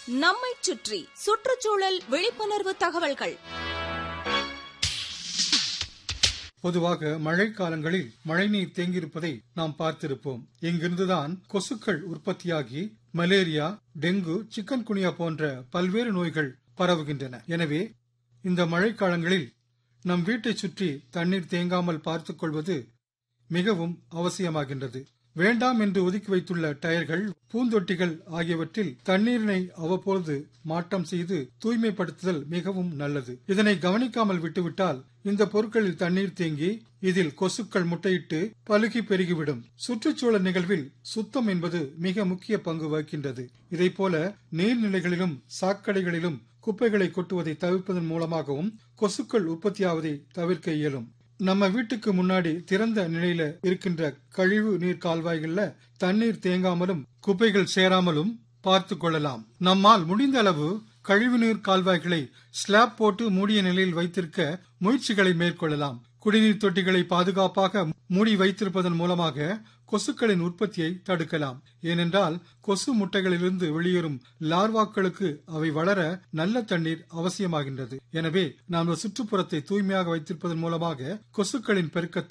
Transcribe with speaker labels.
Speaker 1: நம்மை சுற்றி சுற்றுச்சூழல் விழிப்புணர்வு தகவல்கள்
Speaker 2: பொதுவாக மழைக்காலங்களில் மழைநீர் தேங்கியிருப்பதை நாம் பார்த்திருப்போம் இங்கிருந்துதான் கொசுக்கள் உற்பத்தியாகி மலேரியா டெங்கு சிக்கன் குனியா போன்ற பல்வேறு நோய்கள் பரவுகின்றன எனவே இந்த மழைக்காலங்களில் நம் வீட்டை சுற்றி தண்ணீர் தேங்காமல் பார்த்துக் கொள்வது மிகவும் அவசியமாகின்றது வேண்டாம் என்று ஒதுக்கி வைத்துள்ள டயர்கள் பூந்தொட்டிகள் ஆகியவற்றில் தண்ணீரினை அவ்வப்பொழுது மாற்றம் செய்து தூய்மைப்படுத்துதல் மிகவும் நல்லது இதனை கவனிக்காமல் விட்டுவிட்டால் இந்த பொருட்களில் தண்ணீர் தேங்கி இதில் கொசுக்கள் முட்டையிட்டு பலுகி பெருகிவிடும் சுற்றுச்சூழல் நிகழ்வில் சுத்தம் என்பது மிக முக்கிய பங்கு வகிக்கின்றது இதைப்போல நீர்நிலைகளிலும் சாக்கடைகளிலும் குப்பைகளை கொட்டுவதை தவிர்ப்பதன் மூலமாகவும் கொசுக்கள் உற்பத்தியாவதை தவிர்க்க இயலும் நம்ம வீட்டுக்கு முன்னாடி திறந்த நிலையில இருக்கின்ற கழிவு நீர் கால்வாய்கள்ல தண்ணீர் தேங்காமலும் குப்பைகள் சேராமலும் பார்த்து கொள்ளலாம் நம்மால் முடிந்த அளவு கழிவுநீர் கால்வாய்களை ஸ்லாப் போட்டு மூடிய நிலையில் வைத்திருக்க முயற்சிகளை மேற்கொள்ளலாம் குடிநீர் தொட்டிகளை பாதுகாப்பாக மூடி வைத்திருப்பதன் மூலமாக கொசுக்களின் உற்பத்தியை தடுக்கலாம் ஏனென்றால் கொசு முட்டைகளிலிருந்து வெளியேறும் லார்வாக்களுக்கு அவை வளர நல்ல தண்ணீர் அவசியமாகின்றது எனவே நாம் சுற்றுப்புறத்தை தூய்மையாக வைத்திருப்பதன் மூலமாக கொசுக்களின் பெருக்கத்தை